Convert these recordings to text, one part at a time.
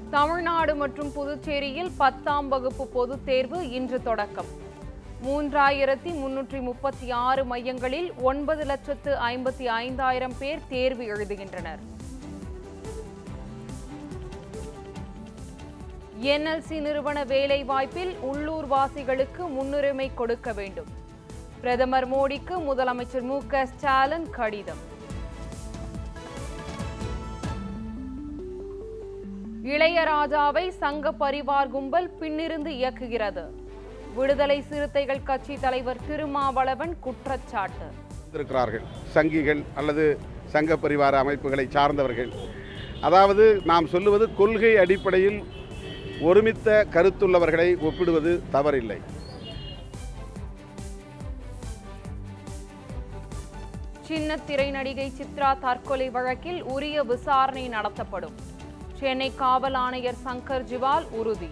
தமிழ்நாடு மற்றும் புதுச்சேரியில் பத்தாம் வகுப்பு பொதுத் தேர்வு இன்று தொடக்கம் மூன்றாயிரத்தி முன்னூற்றி முப்பத்தி ஆறு மையங்களில் ஒன்பது லட்சத்து ஐம்பத்தி ஐந்தாயிரம் பேர் தேர்வு எழுதுகின்றனர் என்எல்சி நிறுவன வேலைவாய்ப்பில் உள்ளூர் வாசிகளுக்கு முன்னுரிமை கொடுக்க வேண்டும் பிரதமர் மோடிக்கு முதலமைச்சர் மு க ஸ்டாலின் கடிதம் இளையராஜாவை சங்க பரிவார் கும்பல் பின்னிருந்து இயக்குகிறது விடுதலை சிறுத்தைகள் கட்சி தலைவர் திருமாவளவன் குற்றச்சாட்டு இருக்கிறார்கள் சங்கிகள் அல்லது சங்க பரிவார அமைப்புகளை சார்ந்தவர்கள் அதாவது நாம் சொல்லுவது கொள்கை அடிப்படையில் ஒருமித்த கருத்துள்ளவர்களை ஒப்பிடுவது தவறில்லை சின்ன திரை நடிகை சித்ரா தற்கொலை வழக்கில் உரிய விசாரணை நடத்தப்படும் சென்னை காவல் ஆணையர் சங்கர் ஜிவால் உறுதி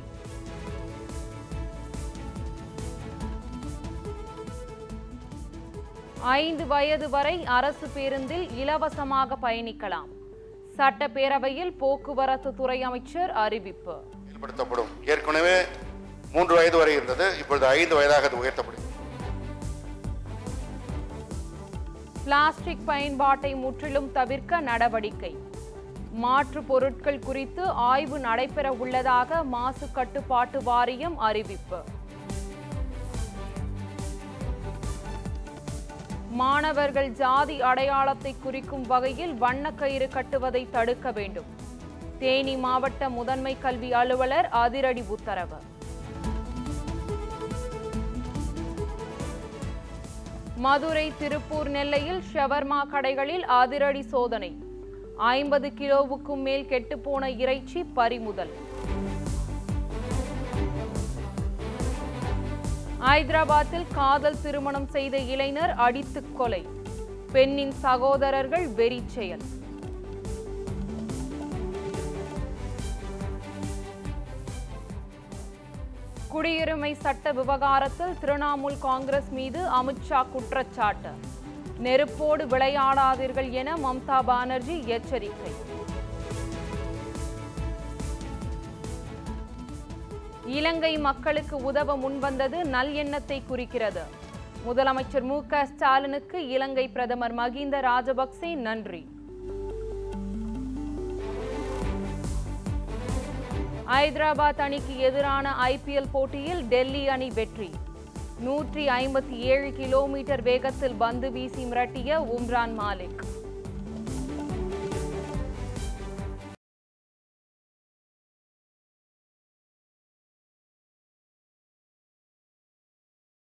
ஐந்து வயது வரை அரசு பேருந்தில் இலவசமாக பயணிக்கலாம் சட்டப்பேரவையில் போக்குவரத்து துறை அமைச்சர் அறிவிப்பு செயல்படுத்தப்படும் ஏற்கனவே மூன்று வயது வரை இருந்தது இப்பொழுது ஐந்து வயதாக அது உயர்த்தப்படும் பிளாஸ்டிக் பயன்பாட்டை முற்றிலும் தவிர்க்க நடவடிக்கை மாற்று பொருட்கள் குறித்து ஆய்வு நடைபெற உள்ளதாக மாசு கட்டுப்பாட்டு வாரியம் அறிவிப்பு மாணவர்கள் ஜாதி அடையாளத்தை குறிக்கும் வகையில் வண்ணக்கயிறு கட்டுவதை தடுக்க வேண்டும் தேனி மாவட்ட முதன்மை கல்வி அலுவலர் அதிரடி உத்தரவு மதுரை திருப்பூர் நெல்லையில் ஷவர்மா கடைகளில் அதிரடி சோதனை ஐம்பது கிலோவுக்கும் மேல் கெட்டுப்போன இறைச்சி பறிமுதல் ஐதராபாத்தில் காதல் திருமணம் செய்த இளைஞர் அடித்து கொலை பெண்ணின் சகோதரர்கள் வெறி செயல் குடியுரிமை சட்ட விவகாரத்தில் திரிணாமுல் காங்கிரஸ் மீது அமித்ஷா குற்றச்சாட்டு நெருப்போடு விளையாடாதீர்கள் என மம்தா பானர்ஜி எச்சரிக்கை இலங்கை மக்களுக்கு உதவ முன்வந்தது நல்லெண்ணத்தை குறிக்கிறது முதலமைச்சர் மு க ஸ்டாலினுக்கு இலங்கை பிரதமர் மகிந்த ராஜபக்சே நன்றி ஐதராபாத் அணிக்கு எதிரான ஐபிஎல் போட்டியில் டெல்லி அணி வெற்றி நூற்றி ஐம்பத்தி ஏழு கிலோமீட்டர் வேகத்தில் பந்து வீசி மிரட்டிய உம்ரான் மாலிக்